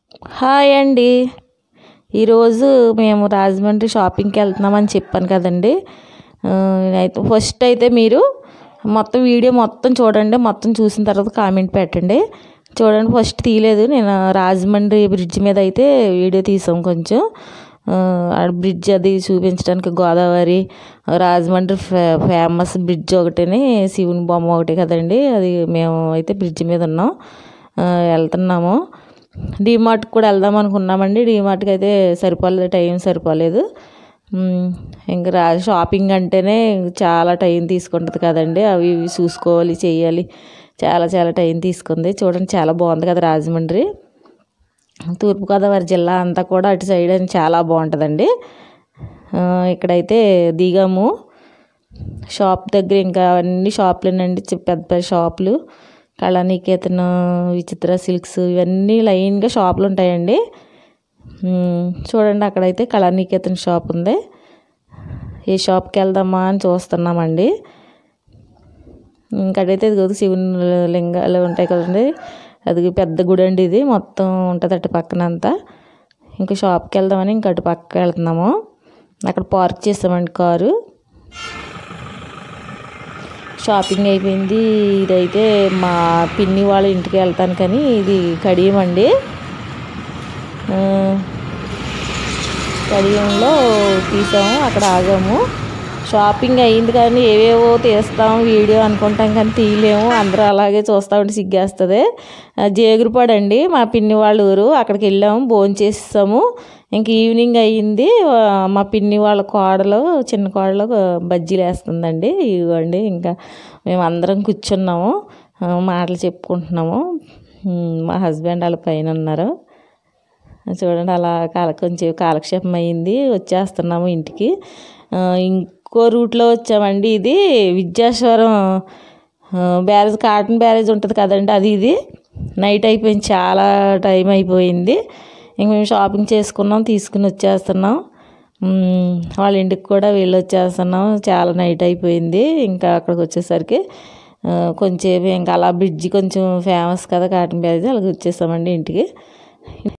hi అండి ఈరోజు మేము రాజమండ్రి షాపింగ్కి వెళ్తున్నామని చెప్పాను కదండి ఆ, అయితే ఫస్ట్ అయితే మీరు మొత్తం వీడియో మొత్తం చూడండి మొత్తం చూసిన తర్వాత కామెంట్ పెట్టండి చూడండి ఫస్ట్ తీయలేదు నేను రాజమండ్రి బ్రిడ్జ్ మీద అయితే వీడియో తీసాం కొంచెం ఆ, ఆ బ్రిడ్జ్ అది చూపించడానికి గోదావరి రాజమండ్రి ఫే ఫేమస్ బ్రిడ్జ్ ఒకటిని శివుని బొమ్మ ఒకటి కదండి అది మేము అయితే బ్రిడ్జ్ మీద ఉన్నాం ఆ, వెళ్తున్నాము డీమార్ట్కి కూడా వెళ్దాం అనుకున్నామండి డీమార్ట్కి అయితే సరిపోలేదు టైం సరిపోలేదు మ్, ఇంకా రా షాపింగ్ అంటేనే చాలా టైం తీసుకుంటుంది కదండి అవి ఇవి చూసుకోవాలి చేయాలి చాలా చాలా టైం తీసుకుంది చూడండి చాలా బాగుంది కదా రాజమండ్రి తూర్పుగోదావరి జిల్లా అంతా కూడా అటు సైడ్ అని చాలా బాగుంటుందండి ఆ, ఇక్కడైతే దిగాము షాప్ దగ్గర ఇంకా అన్ని షాపులేనండి చి- పెద్ద పెద్ద షాపులు కళానికేతన్ విచిత్ర సిల్క్స్ ఇవన్నీ లైన్గా షాపులు ఉంటాయండి మ్, చూడండి అక్కడైతే కళానికేతన్ షాప్ ఉంది ఏ షాప్కి వెళ్దామా అని చూస్తున్నామండి ఇంకడైతే ఇదిగో శివుని లింగాలు ఉంటాయి కదండి అది పెద్ద గుడి అండి ఇది మొత్తం ఉంటుంది అటు పక్కన అంతా ఇంకా షాప్కి వెళ్దామని ఇంక అటు పక్క వెళ్తున్నాము అక్కడ పార్క్ చేసామండి కారు షాపింగ్ అయిపోయింది ఇదైతే మా పిన్ని వాళ్ళ ఇంటికి వెళ్తాను కానీ ఇది కడియం అండి ఆ, కడియంలో తీసాము అక్కడ ఆగాము షాపింగ్ అయింది కానీ ఏవేవో తీస్తాం వీడియో అనుకుంటాం కానీ తీయలేము అందరూ అలాగే చూస్తూ ఉంటే సిగ్గేస్తుంది ఆ, జేగురుపాడు అండి మా పిన్ని వాళ్ళ ఊరు అక్కడికి వెళ్ళాము భోజనం చేసేసాము ఇంక ఈవినింగ్ అయ్యింది ఆ, మా పిన్ని వాళ్ళ కోడలు చిన్న కోడలు బజ్జీలు వేస్తుందండి ఇవ్వండి ఇంకా మేము అందరం కూర్చున్నాము ఆ, మాటలు చెప్పుకుంటున్నాము ఉమ్, మా హస్బెండ్ వాళ్ళ పైన ఉన్నారు చూడండి అలా కాల కొంచెం కాలక్షేపం అయింది వచ్చేస్తున్నాము ఇంటికి ఆ, ఇంకో రూట్లో వచ్చామండి ఇది విద్యాశ్వరం ఆ, బ్యారేజ్ కాటన్ బ్యారేజ్ ఉంటుంది కదండి అది ఇది నైట్ అయిపోయింది చాలా టైం అయిపోయింది ఇంక మేము షాపింగ్ చేసుకున్నాం తీసుకుని వచ్చేస్తున్నాం మ్, వాళ్ళ ఇంటికి కూడా వెళ్ళి వచ్చేస్తున్నాం చాలా నైట్ అయిపోయింది ఇంకా అక్కడికి వచ్చేసరికి ఆ, కొంచెం ఇంకా అలా బ్రిడ్జి కొంచెం ఫేమస్ కదా కాటన్ బ్యారేజ్ అలాగే వచ్చేసామండి ఇంటికి